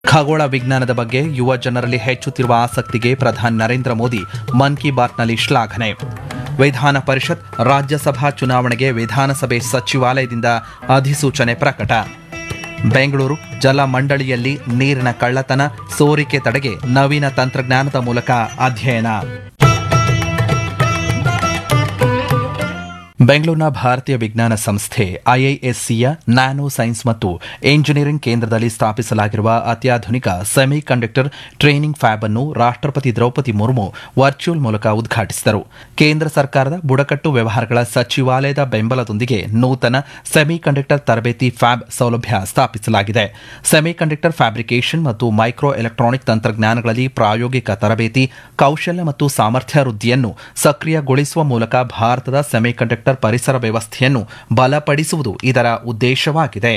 ಖಗೋಳ ವಿಜ್ಞಾನದ ಬಗ್ಗೆ ಯುವ ಜನರಲ್ಲಿ ಹೆಚ್ಚುತ್ತಿರುವ ಆಸಕ್ತಿಗೆ ಪ್ರಧಾನಿ ನರೇಂದ್ರ ಮೋದಿ ಮನ್ ಕಿ ಬಾತ್ನಲ್ಲಿ ಶ್ಲಾಘನೆ ವಿಧಾನ ಪರಿಷತ್ ರಾಜ್ಯಸಭಾ ಚುನಾವಣೆಗೆ ವಿಧಾನಸಭೆ ಸಚಿವಾಲಯದಿಂದ ಅಧಿಸೂಚನೆ ಪ್ರಕಟ ಬೆಂಗಳೂರು ಜಲ ಮಂಡಳಿಯಲ್ಲಿ ನೀರಿನ ಕಳ್ಳತನ ಸೋರಿಕೆ ತಡೆಗೆ ನವೀನ ತಂತ್ರಜ್ಞಾನದ ಮೂಲಕ ಅಧ್ಯಯನ ಬೆಂಗಳೂರಿನ ಭಾರತೀಯ ವಿಜ್ಞಾನ ಸಂಸ್ಥೆ ಐಐಎಸ್ಸಿಯ ನ್ಯಾನೋ ಸೈನ್ಸ್ ಮತ್ತು ಎಂಜಿನಿಯರಿಂಗ್ ಕೇಂದ್ರದಲ್ಲಿ ಸ್ಥಾಪಿಸಲಾಗಿರುವ ಅತ್ಯಾಧುನಿಕ ಸೆಮಿ ಕಂಡಕ್ಟರ್ ಟ್ರೈನಿಂಗ್ ಫ್ಯಾಬ್ ಅನ್ನು ರಾಷ್ಟ್ರಪತಿ ದ್ರೌಪದಿ ಮುರ್ಮು ವರ್ಚುವಲ್ ಮೂಲಕ ಉದ್ಘಾಟಿಸಿದರು ಕೇಂದ್ರ ಸರ್ಕಾರದ ಬುಡಕಟ್ಟು ವ್ಯವಹಾರಗಳ ಸಚಿವಾಲಯದ ಬೆಂಬಲದೊಂದಿಗೆ ನೂತನ ಸೆಮಿ ಕಂಡಕ್ಟರ್ ತರಬೇತಿ ಫ್ಯಾಬ್ ಸೌಲಭ್ಯ ಸ್ಥಾಪಿಸಲಾಗಿದೆ ಸೆಮಿ ಕಂಡಕ್ಟರ್ ಫ್ಯಾಬ್ರಿಕೇಷನ್ ಮತ್ತು ಮೈಕ್ರೋ ಎಲೆಕ್ಟ್ರಾನಿಕ್ ತಂತ್ರಜ್ಞಾನಗಳಲ್ಲಿ ಪ್ರಾಯೋಗಿಕ ತರಬೇತಿ ಕೌಶಲ್ಯ ಮತ್ತು ಸಾಮರ್ಥ್ಯ ವೃದ್ಧಿಯನ್ನು ಸಕ್ರಿಯಗೊಳಿಸುವ ಮೂಲಕ ಭಾರತದ ಸೆಮಿ ಕಂಡಕ್ಟರ್ ಪರಿಸರ ವ್ಯವಸ್ಥೆಯನ್ನು ಬಲಪಡಿಸುವುದು ಇದರ ಉದ್ದೇಶವಾಗಿದೆ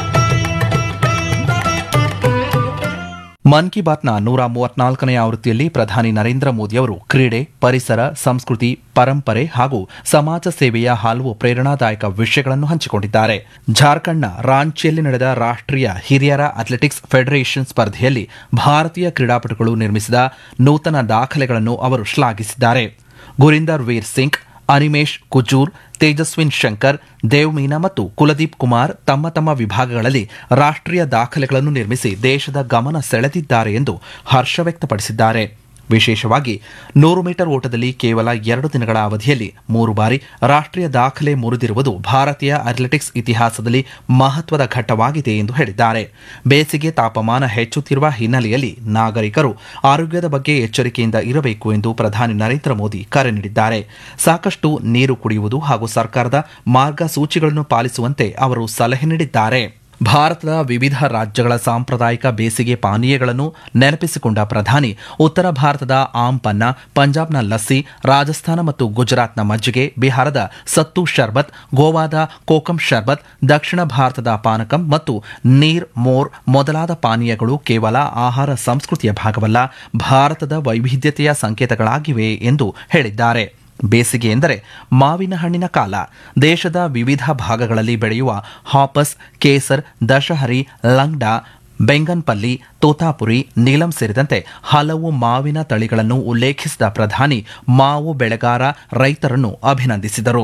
ಮನ್ ಕಿ ಬಾತ್ನ ನೂರ ಮೂವತ್ನಾಲ್ಕನೇ ಆವೃತ್ತಿಯಲ್ಲಿ ಪ್ರಧಾನಿ ನರೇಂದ್ರ ಮೋದಿ ಅವರು ಕ್ರೀಡೆ ಪರಿಸರ ಸಂಸ್ಕೃತಿ ಪರಂಪರೆ ಹಾಗೂ ಸಮಾಜ ಸೇವೆಯ ಹಲವು ಪ್ರೇರಣಾದಾಯಕ ವಿಷಯಗಳನ್ನು ಹಂಚಿಕೊಂಡಿದ್ದಾರೆ ಜಾರ್ಖಂಡ್ನ ರಾಂಚಿಯಲ್ಲಿ ನಡೆದ ರಾಷ್ಟ್ರೀಯ ಹಿರಿಯರ ಅಥ್ಲೆಟಿಕ್ಸ್ ಫೆಡರೇಷನ್ ಸ್ಪರ್ಧೆಯಲ್ಲಿ ಭಾರತೀಯ ಕ್ರೀಡಾಪಟುಗಳು ನಿರ್ಮಿಸಿದ ನೂತನ ದಾಖಲೆಗಳನ್ನು ಅವರು ಶ್ಲಾಘಿಸಿದ್ದಾರೆ ಗುರಿಂದರ್ ವೀರ್ ಸಿಂಗ್ ಅನಿಮೇಶ್ ಕುಜೂರ್ ತೇಜಸ್ವಿನ್ ಶಂಕರ್ ದೇವ್ ಮೀನಾ ಮತ್ತು ಕುಲದೀಪ್ ಕುಮಾರ್ ತಮ್ಮ ತಮ್ಮ ವಿಭಾಗಗಳಲ್ಲಿ ರಾಷ್ಟ್ರೀಯ ದಾಖಲೆಗಳನ್ನು ನಿರ್ಮಿಸಿ ದೇಶದ ಗಮನ ಸೆಳೆದಿದ್ದಾರೆ ಎಂದು ಹರ್ಷ ವ್ಯಕ್ತಪಡಿಸಿದ್ದಾರೆ ವಿಶೇಷವಾಗಿ ನೂರು ಮೀಟರ್ ಓಟದಲ್ಲಿ ಕೇವಲ ಎರಡು ದಿನಗಳ ಅವಧಿಯಲ್ಲಿ ಮೂರು ಬಾರಿ ರಾಷ್ಟ್ರೀಯ ದಾಖಲೆ ಮುರಿದಿರುವುದು ಭಾರತೀಯ ಅಥ್ಲೆಟಿಕ್ಸ್ ಇತಿಹಾಸದಲ್ಲಿ ಮಹತ್ವದ ಘಟ್ಟವಾಗಿದೆ ಎಂದು ಹೇಳಿದ್ದಾರೆ ಬೇಸಿಗೆ ತಾಪಮಾನ ಹೆಚ್ಚುತ್ತಿರುವ ಹಿನ್ನೆಲೆಯಲ್ಲಿ ನಾಗರಿಕರು ಆರೋಗ್ಯದ ಬಗ್ಗೆ ಎಚ್ಚರಿಕೆಯಿಂದ ಇರಬೇಕು ಎಂದು ಪ್ರಧಾನಿ ನರೇಂದ್ರ ಮೋದಿ ಕರೆ ನೀಡಿದ್ದಾರೆ ಸಾಕಷ್ಟು ನೀರು ಕುಡಿಯುವುದು ಹಾಗೂ ಸರ್ಕಾರದ ಮಾರ್ಗಸೂಚಿಗಳನ್ನು ಪಾಲಿಸುವಂತೆ ಅವರು ಸಲಹೆ ನೀಡಿದ್ದಾರೆ ಭಾರತದ ವಿವಿಧ ರಾಜ್ಯಗಳ ಸಾಂಪ್ರದಾಯಿಕ ಬೇಸಿಗೆ ಪಾನೀಯಗಳನ್ನು ನೆನಪಿಸಿಕೊಂಡ ಪ್ರಧಾನಿ ಉತ್ತರ ಭಾರತದ ಆಮ್ ಪನ್ನ ಪಂಜಾಬ್ನ ಲಸ್ಸಿ ರಾಜಸ್ಥಾನ ಮತ್ತು ಗುಜರಾತ್ನ ಮಜ್ಜಿಗೆ ಬಿಹಾರದ ಸತ್ತು ಶರ್ಬತ್ ಗೋವಾದ ಕೋಕಂ ಶರ್ಬತ್ ದಕ್ಷಿಣ ಭಾರತದ ಪಾನಕಂ ಮತ್ತು ನೀರ್ ಮೋರ್ ಮೊದಲಾದ ಪಾನೀಯಗಳು ಕೇವಲ ಆಹಾರ ಸಂಸ್ಕೃತಿಯ ಭಾಗವಲ್ಲ ಭಾರತದ ವೈವಿಧ್ಯತೆಯ ಸಂಕೇತಗಳಾಗಿವೆ ಎಂದು ಹೇಳಿದ್ದಾರೆ ಬೇಸಿಗೆ ಎಂದರೆ ಮಾವಿನ ಹಣ್ಣಿನ ಕಾಲ ದೇಶದ ವಿವಿಧ ಭಾಗಗಳಲ್ಲಿ ಬೆಳೆಯುವ ಹಾಪಸ್ ಕೇಸರ್ ದಶಹರಿ ಲಂಗ್ಡಾ ಬೆಂಗನ್ಪಲ್ಲಿ ತೋತಾಪುರಿ ನೀಲಂ ಸೇರಿದಂತೆ ಹಲವು ಮಾವಿನ ತಳಿಗಳನ್ನು ಉಲ್ಲೇಖಿಸಿದ ಪ್ರಧಾನಿ ಮಾವು ಬೆಳೆಗಾರ ರೈತರನ್ನು ಅಭಿನಂದಿಸಿದರು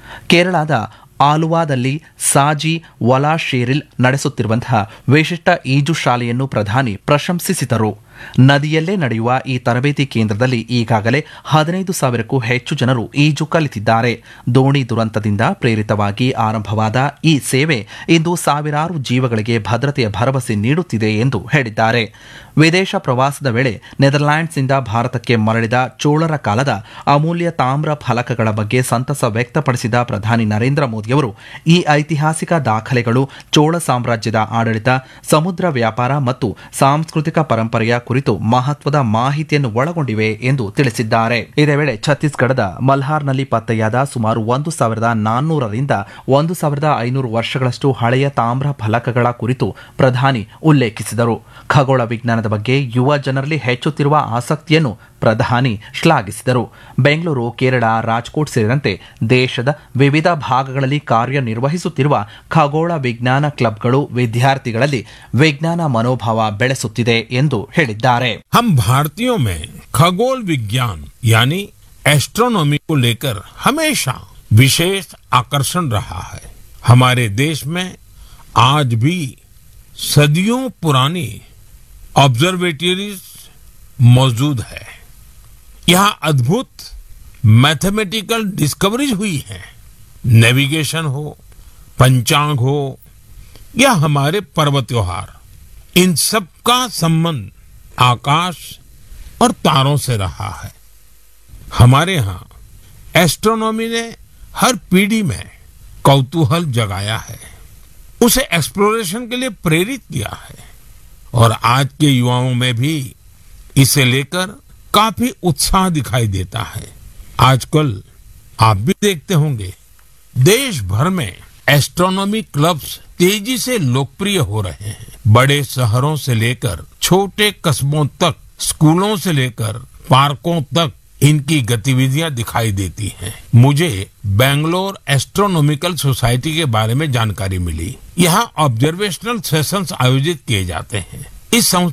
ಕೇರಳದ ಆಲುವಾದಲ್ಲಿ ಸಾಜಿ ವಲಾಶೇರಿಲ್ ನಡೆಸುತ್ತಿರುವಂತಹ ವಿಶಿಷ್ಟ ಈಜು ಶಾಲೆಯನ್ನು ಪ್ರಧಾನಿ ಪ್ರಶಂಸಿಸಿದರು ನದಿಯಲ್ಲೇ ನಡೆಯುವ ಈ ತರಬೇತಿ ಕೇಂದ್ರದಲ್ಲಿ ಈಗಾಗಲೇ ಹದಿನೈದು ಸಾವಿರಕ್ಕೂ ಹೆಚ್ಚು ಜನರು ಈಜು ಕಲಿತಿದ್ದಾರೆ ದೋಣಿ ದುರಂತದಿಂದ ಪ್ರೇರಿತವಾಗಿ ಆರಂಭವಾದ ಈ ಸೇವೆ ಇಂದು ಸಾವಿರಾರು ಜೀವಗಳಿಗೆ ಭದ್ರತೆಯ ಭರವಸೆ ನೀಡುತ್ತಿದೆ ಎಂದು ಹೇಳಿದ್ದಾರೆ ವಿದೇಶ ಪ್ರವಾಸದ ವೇಳೆ ನೆದರ್ಲ್ಯಾಂಡ್ಸ್ನಿಂದ ಭಾರತಕ್ಕೆ ಮರಳಿದ ಚೋಳರ ಕಾಲದ ಅಮೂಲ್ಯ ತಾಮ್ರ ಫಲಕಗಳ ಬಗ್ಗೆ ಸಂತಸ ವ್ಯಕ್ತಪಡಿಸಿದ ಪ್ರಧಾನಿ ನರೇಂದ್ರ ಮೋದಿಯವರು ಈ ಐತಿಹಾಸಿಕ ದಾಖಲೆಗಳು ಚೋಳ ಸಾಮ್ರಾಜ್ಯದ ಆಡಳಿತ ಸಮುದ್ರ ವ್ಯಾಪಾರ ಮತ್ತು ಸಾಂಸ್ಕೃತಿಕ ಪರಂಪರೆಯ ಕುರಿತು ಮಹತ್ವದ ಮಾಹಿತಿಯನ್ನು ಒಳಗೊಂಡಿವೆ ಎಂದು ತಿಳಿಸಿದ್ದಾರೆ ಇದೇ ವೇಳೆ ಛತ್ತೀಸ್ಗಢದ ಮಲ್ಹಾರ್ನಲ್ಲಿ ಪತ್ತೆಯಾದ ಸುಮಾರು ಒಂದು ಸಾವಿರದ ನಾನ್ನೂರರಿಂದ ಒಂದು ಸಾವಿರದ ಐನೂರು ವರ್ಷಗಳಷ್ಟು ಹಳೆಯ ತಾಮ್ರ ಫಲಕಗಳ ಕುರಿತು ಪ್ರಧಾನಿ ಉಲ್ಲೇಖಿಸಿದರು ಖಗೋಳ ವಿಜ್ಞಾನದ ಬಗ್ಗೆ ಯುವ ಜನರಲ್ಲಿ ಹೆಚ್ಚುತ್ತಿರುವ ಆಸಕ್ತಿಯನ್ನು ಪ್ರಧಾನಿ ಶ್ಲಾಘಿಸಿದರು ಬೆಂಗಳೂರು ಕೇರಳ ರಾಜ್ಕೋಟ್ ಸೇರಿದಂತೆ ದೇಶದ ವಿವಿಧ ಭಾಗಗಳಲ್ಲಿ ಕಾರ್ಯನಿರ್ವಹಿಸುತ್ತಿರುವ ಖಗೋಳ ವಿಜ್ಞಾನ ಕ್ಲಬ್ಗಳು ವಿದ್ಯಾರ್ಥಿಗಳಲ್ಲಿ ವಿಜ್ಞಾನ ಮನೋಭಾವ ಬೆಳೆಸುತ್ತಿದೆ ಎಂದು ಹೇಳಿದ್ದಾರೆ हम भारतीयों में खगोल विज्ञान यानी एस्ट्रोनॉमी को लेकर हमेशा विशेष आकर्षण रहा है हमारे देश में आज भी सदियों पुरानी ऑब्जर्वेटरीज मौजूद है यहाँ अद्भुत मैथमेटिकल डिस्कवरीज हुई है नेविगेशन हो पंचांग हो या हमारे पर्व त्योहार इन सब का संबंध आकाश और तारों से रहा है हमारे यहाँ एस्ट्रोनॉमी ने हर पीढ़ी में कौतूहल जगाया है उसे एक्सप्लोरेशन के लिए प्रेरित किया है और आज के युवाओं में भी इसे लेकर काफी उत्साह दिखाई देता है आजकल आप भी देखते होंगे देश भर में एस्ट्रोनॉमी क्लब्स तेजी से लोकप्रिय हो रहे हैं बड़े शहरों से लेकर छोटे कस्बों तक स्कूलों से लेकर पार्कों तक इनकी गतिविधियां दिखाई देती हैं मुझे बेंगलोर एस्ट्रोनॉमिकल सोसाइटी के बारे में जानकारी मिली यहाँ ऑब्जर्वेशनल सेशंस आयोजित किए जाते हैं इस संस्था